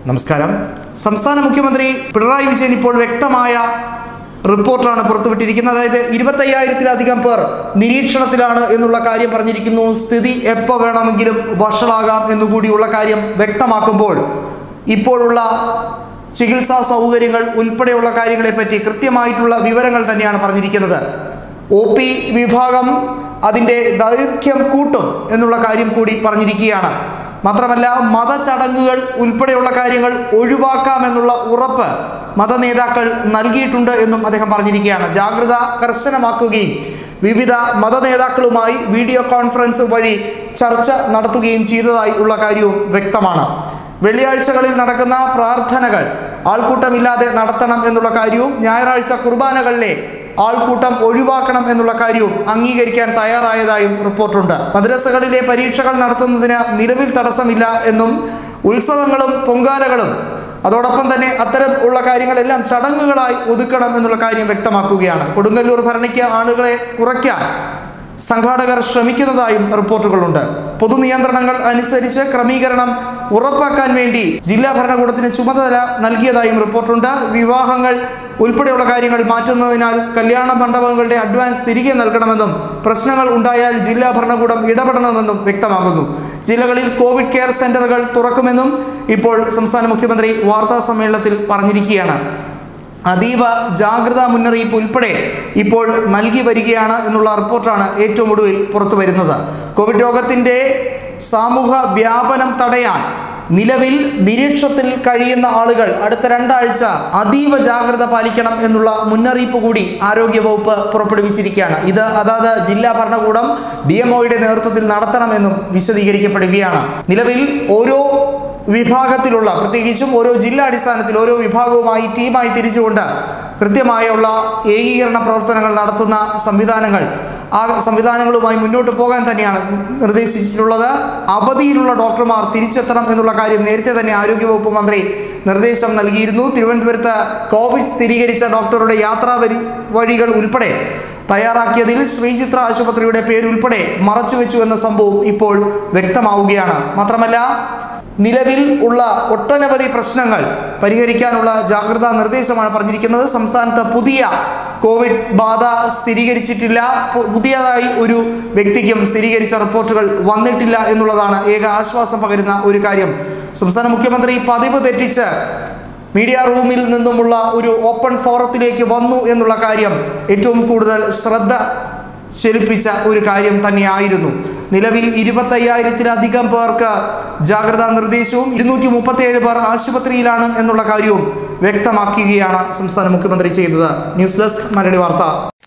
നമസ്കാരം സംസ്ഥാന മുഖ്യമന്ത്രി പിണറായി വിജയൻ ഇപ്പോൾ വ്യക്തമായ റിപ്പോർട്ടാണ് പുറത്തുവിട്ടിരിക്കുന്നത് അതായത് ഇരുപത്തയ്യായിരത്തിലധികം പേർ നിരീക്ഷണത്തിലാണ് എന്നുള്ള കാര്യം പറഞ്ഞിരിക്കുന്നു സ്ഥിതി എപ്പോൾ വേണമെങ്കിലും വഷളാകാം എന്നുകൂടിയുള്ള കാര്യം വ്യക്തമാക്കുമ്പോൾ ഇപ്പോഴുള്ള ചികിത്സാ സൗകര്യങ്ങൾ ഉൾപ്പെടെയുള്ള കാര്യങ്ങളെപ്പറ്റി കൃത്യമായിട്ടുള്ള വിവരങ്ങൾ തന്നെയാണ് പറഞ്ഞിരിക്കുന്നത് ഒ പി വിഭാഗം അതിൻ്റെ ദൈർഘ്യം കൂട്ടും എന്നുള്ള കാര്യം കൂടി പറഞ്ഞിരിക്കുകയാണ് മാത്രമല്ല മതചടങ്ങുകൾ ഉൾപ്പെടെയുള്ള കാര്യങ്ങൾ ഒഴിവാക്കാമെന്നുള്ള ഉറപ്പ് മതനേതാക്കൾ നൽകിയിട്ടുണ്ട് എന്നും അദ്ദേഹം പറഞ്ഞിരിക്കുകയാണ് ജാഗ്രത കർശനമാക്കുകയും വിവിധ മതനേതാക്കളുമായി വീഡിയോ കോൺഫറൻസ് വഴി ചർച്ച നടത്തുകയും ചെയ്തതായി ഉള്ള കാര്യവും വ്യക്തമാണ് വെള്ളിയാഴ്ചകളിൽ നടക്കുന്ന പ്രാർത്ഥനകൾ ആൾക്കൂട്ടമില്ലാതെ നടത്തണം എന്നുള്ള കാര്യവും ഞായറാഴ്ച കുർബാനകളിലെ ആൾക്കൂട്ടം ഒഴിവാക്കണം എന്നുള്ള കാര്യവും അംഗീകരിക്കാൻ തയ്യാറായതായും റിപ്പോർട്ടുണ്ട് മദ്രസകളിലെ പരീക്ഷകൾ നടത്തുന്നതിന് നിലവിൽ തടസ്സമില്ല എന്നും ഉത്സവങ്ങളും പൊങ്കാലകളും അതോടൊപ്പം തന്നെ അത്തരം ഉള്ള കാര്യങ്ങളെല്ലാം ചടങ്ങുകളായി ഒതുക്കണം എന്നുള്ള കാര്യം വ്യക്തമാക്കുകയാണ് കൊടുങ്ങല്ലൂർ ഭരണിക്ക് ആളുകളെ കുറയ്ക്കാൻ സംഘാടകർ ശ്രമിക്കുന്നതായും റിപ്പോർട്ടുകളുണ്ട് പൊതുനിയന്ത്രണങ്ങൾ അനുസരിച്ച് ക്രമീകരണം ഉറപ്പാക്കാൻ വേണ്ടി ജില്ലാ ഭരണകൂടത്തിന് ചുമതല നൽകിയതായും റിപ്പോർട്ടുണ്ട് വിവാഹങ്ങൾ ഉൾപ്പെടെയുള്ള കാര്യങ്ങൾ മാറ്റുന്നതിനാൽ കല്യാണ മണ്ഡപങ്ങളുടെ അഡ്വാൻസ് തിരികെ നൽകണമെന്നും പ്രശ്നങ്ങൾ ഉണ്ടായാൽ ജില്ലാ ഭരണകൂടം ഇടപെടണമെന്നും വ്യക്തമാകുന്നു ജില്ലകളിൽ കോവിഡ് കെയർ സെന്ററുകൾ തുറക്കുമെന്നും ഇപ്പോൾ സംസ്ഥാന മുഖ്യമന്ത്രി വാർത്താ സമ്മേളനത്തിൽ പറഞ്ഞിരിക്കുകയാണ് അതീവ ജാഗ്രതാ മുന്നറിയിപ്പ് ഉൾപ്പെടെ ഇപ്പോൾ നൽകി വരികയാണ് എന്നുള്ള റിപ്പോർട്ടാണ് ഏറ്റവും ഒടുവിൽ പുറത്തു വരുന്നത് കോവിഡ് രോഗത്തിൻ്റെ സാമൂഹ വ്യാപനം തടയാൻ നിലവിൽ നിരീക്ഷണത്തിൽ കഴിയുന്ന ആളുകൾ അടുത്ത രണ്ടാഴ്ച അതീവ ജാഗ്രത പാലിക്കണം എന്നുള്ള മുന്നറിയിപ്പ് കൂടി ആരോഗ്യവകുപ്പ് പുറപ്പെടുവിച്ചിരിക്കുകയാണ് ഇത് അതാത് ജില്ലാ ഭരണകൂടം ഡി എംഒയുടെ നേതൃത്വത്തിൽ നടത്തണമെന്നും വിശദീകരിക്കപ്പെടുകയാണ് നിലവിൽ ഓരോ വിഭാഗത്തിലുള്ള പ്രത്യേകിച്ചും ഓരോ ജില്ലാ അടിസ്ഥാനത്തിൽ ഓരോ വിഭാഗവുമായി ടീമായി തിരിച്ചുകൊണ്ട് കൃത്യമായുള്ള ഏകീകരണ പ്രവർത്തനങ്ങൾ നടത്തുന്ന സംവിധാനങ്ങൾ ആ സംവിധാനങ്ങളുമായി മുന്നോട്ട് പോകാൻ തന്നെയാണ് നിർദ്ദേശിച്ചിട്ടുള്ളത് അവധിയിലുള്ള ഡോക്ടർമാർ തിരിച്ചെത്തണം എന്നുള്ള കാര്യം നേരത്തെ തന്നെ ആരോഗ്യവകുപ്പ് മന്ത്രി നിർദ്ദേശം നൽകിയിരുന്നു തിരുവനന്തപുരത്ത് കോവിഡ് സ്ഥിരീകരിച്ച ഡോക്ടറുടെ യാത്രാ വരി വഴികൾ ഉൾപ്പെടെ തയ്യാറാക്കിയതിൽ ശ്രീചിത്ര ആശുപത്രിയുടെ പേരുൾപ്പെടെ മറച്ചുവെച്ചു എന്ന സംഭവം ഇപ്പോൾ വ്യക്തമാവുകയാണ് മാത്രമല്ല നിലവിൽ ഉള്ള ഒട്ടനവധി പ്രശ്നങ്ങൾ പരിഹരിക്കാനുള്ള ജാഗ്രതാ നിർദ്ദേശമാണ് പറഞ്ഞിരിക്കുന്നത് സംസ്ഥാനത്ത് പുതിയ കോവിഡ് ബാധ സ്ഥിരീകരിച്ചിട്ടില്ല പു- പുതിയതായി ഒരു വ്യക്തിക്കും സ്ഥിരീകരിച്ച റിപ്പോർട്ടുകൾ വന്നിട്ടില്ല എന്നുള്ളതാണ് ഏക ആശ്വാസം പകരുന്ന ഒരു കാര്യം സംസ്ഥാന മുഖ്യമന്ത്രി പതിവ് തെറ്റിച്ച് മീഡിയ റൂമിൽ നിന്നുമുള്ള ഒരു ഓപ്പൺ ഫോറത്തിലേക്ക് വന്നു എന്നുള്ള കാര്യം ഏറ്റവും കൂടുതൽ ശ്രദ്ധ ചെലുപ്പിച്ച ഒരു കാര്യം തന്നെയായിരുന്നു നിലവിൽ ഇരുപത്തയ്യായിരത്തിലധികം പേർക്ക് ജാഗ്രതാ നിർദ്ദേശവും ഇരുന്നൂറ്റി മുപ്പത്തിയേഴ് പേർ ആശുപത്രിയിലാണ് എന്നുള്ള കാര്യവും വ്യക്തമാക്കുകയാണ് സംസ്ഥാന മുഖ്യമന്ത്രി ചെയ്തത് ന്യൂസ് ഡെസ്ക് മലയാളി വാർത്ത